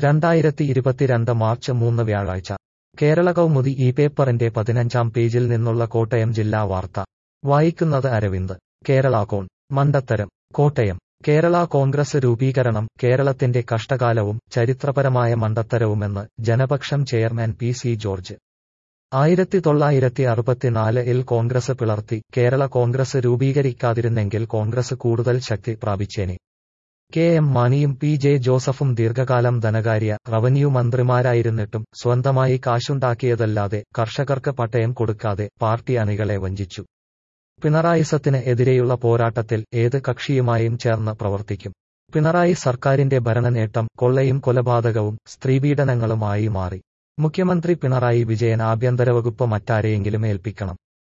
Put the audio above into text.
രണ്ടായിരത്തി ഇരുപത്തിരണ്ട് മാർച്ച് മൂന്ന് വ്യാഴാഴ്ച കേരള കൗമുദി ഈ പേപ്പറിന്റെ പതിനഞ്ചാം പേജിൽ നിന്നുള്ള കോട്ടയം ജില്ലാ വാർത്ത വായിക്കുന്നത് അരവിന്ദ് കേരള കോൺ മണ്ടത്തരം കോട്ടയം കേരള കോൺഗ്രസ് രൂപീകരണം കേരളത്തിന്റെ കഷ്ടകാലവും ചരിത്രപരമായ മണ്ടത്തരവുമെന്ന് Janapaksham chairman P C George ആയിരത്തി തൊള്ളായിരത്തി അറുപത്തിനാല് ഇൽ കോൺഗ്രസ് പിളർത്തി കേരള കോൺഗ്രസ് രൂപീകരിക്കാതിരുന്നെങ്കിൽ കോൺഗ്രസ് കൂടുതൽ ശക്തി പ്രാപിച്ചേനെ കെ എം മാണിയും പി ജെ ജോസഫും ദീർഘകാലം ധനകാര്യ റവന്യൂ മന്ത്രിമാരായിരുന്നിട്ടും സ്വന്തമായി കാശുണ്ടാക്കിയതല്ലാതെ കർഷകർക്ക് പട്ടയം കൊടുക്കാതെ പാർട്ടി അണികളെ വഞ്ചിച്ചു പിണറായിസത്തിന് എതിരെയുള്ള പോരാട്ടത്തിൽ ഏത് കക്ഷിയുമായും ചേർന്ന് പ്രവർത്തിക്കും പിണറായി സർക്കാരിന്റെ ഭരണനേട്ടം കൊള്ളയും കൊലപാതകവും സ്ത്രീപീഡനങ്ങളുമായി മാറി മുഖ്യമന്ത്രി പിണറായി വിജയൻ ആഭ്യന്തര വകുപ്പ് മറ്റാരെയെങ്കിലും ഏൽപ്പിക്കണം